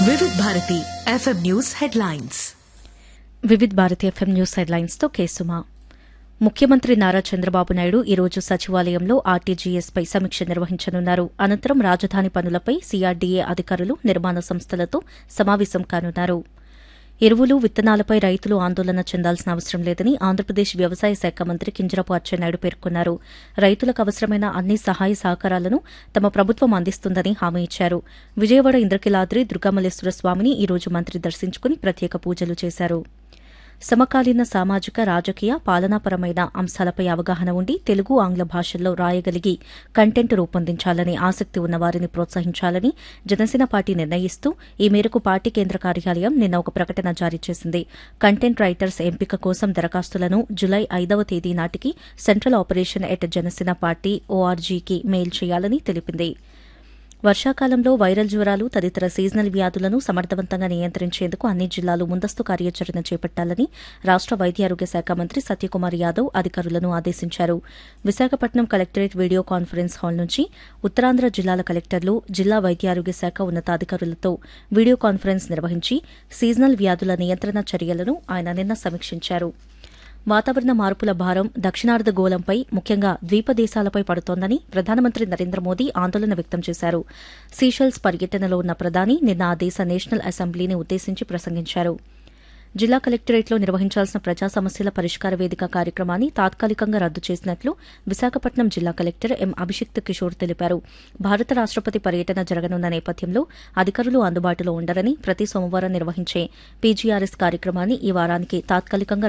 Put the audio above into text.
వివిధ Bharati FM news headlines Vividh Bharati FM news headlines తో కేసుమా ముఖ్యమంత్రి నారా చంద్రబాబు నాయుడు ఈ రోజు సచివాలయంలో ఆర్టీజీఎస్పై సమీక్ష నిర్వహించనున్నారు అనంతరం రాజధాని పనులపై సీఆర్డీఏ అధికారులు నిర్మాణ సంస్థలతో సమావేశం కానున్నారు ఎరువులు విత్తనాలపై రైతులు ఆందోళన చెందాల్సిన అవసరం లేదని ఆంధ్రప్రదేశ్ వ్యవసాయ శాఖ మంత్రి కింజరాపు అచ్చెన్నాయుడు పేర్కొన్నారు రైతులకు అవసరమైన అన్ని సహాయ సహకారాలను తమ ప్రభుత్వం అందిస్తుందని హామీ ఇచ్చారు విజయవాడ ఇంద్రకిలాద్రి దుర్గామల్లేశ్వర స్వామిని ఈ రోజు మంత్రి దర్శించుకుని ప్రత్యేక పూజలు చేశారు సమకాలీన సామాజిక రాజకీయ పాలనాపరమైన అంశాలపై అవగాహన ఉండి తెలుగు ఆంగ్ల భాషల్లో రాయగలిగి కంటెంట్ రూపొందించాలని ఆసక్తి ఉన్న వారిని ప్రోత్సహించాలని జనసేన పార్టీ నిర్ణయిస్తూ ఈ మేరకు పార్టీ కేంద్ర కార్యాలయం నిన్న ఒక ప్రకటన జారీ చేసింది కంటెంట్ రైటర్స్ ఎంపిక కోసం దరఖాస్తులను జులై ఐదవ తేదీ నాటికి central operation at Janasena party ఓఆర్జీకి మెయిల్ చేయాలని తెలిపింది వర్షాకాలంలో వైరల్ జ్వరాలు తదితర సీజనల్ వ్యాధులను సమర్థవంతంగా నియంత్రించేందుకు అన్ని జిల్లాలు ముందస్తు కార్యాచరణ చేపట్టాలని రాష్ట వైద్యారోగ్య శాఖ మంత్రి సత్యకుమార్ యాదవ్ అధికారులను ఆదేశించారు Visakhapatnam collectorate video conference hall నుంచి ఉత్తరాంధ్ర జిల్లాల కలెక్టర్లు జిల్లా వైద్యారోగ్య శాఖ ఉన్నతాధికారులతో వీడియో కాన్ఫరెన్స్ నిర్వహించి సీజనల్ వ్యాధుల నియంత్రణ చర్యలను ఆయన నిన్న సమీక్షించారు వాతావరణ మార్పుల భారం దక్షిణార్ధ గోళంపై ముఖ్యంగా ద్వీప దేశాలపై పడుతోందని ప్రధానమంత్రి నరేంద్ర మోదీ ఆందోళన వ్యక్తం చేశారు సీషెల్స్ పర్యటనలో ఉన్న ప్రధాని నిన్న ఆ దేశ నేషనల్ అసెంబ్లీని ఉద్దేశించి ప్రసంగించారు జిల్లా కలెక్టరేట్లో నిర్వహించాల్సిన ప్రజా సమస్యల పరిష్కార వేదిక కార్యక్రమాన్ని తాత్కాలికంగా రద్దు చేసినట్లు విశాఖపట్నం జిల్లా కలెక్టర్ ఎం అభిషిక్త్ కిషోర్ తెలిపారు భారత రాష్టపతి పర్యటన జరగనున్న నేపథ్యంలో అధికారులు అందుబాటులో ఉండరని ప్రతి సోమవారం నిర్వహించే పీజీఆర్ఎస్ కార్యక్రమాన్ని ఈ వారానికి తాత్కాలికంగా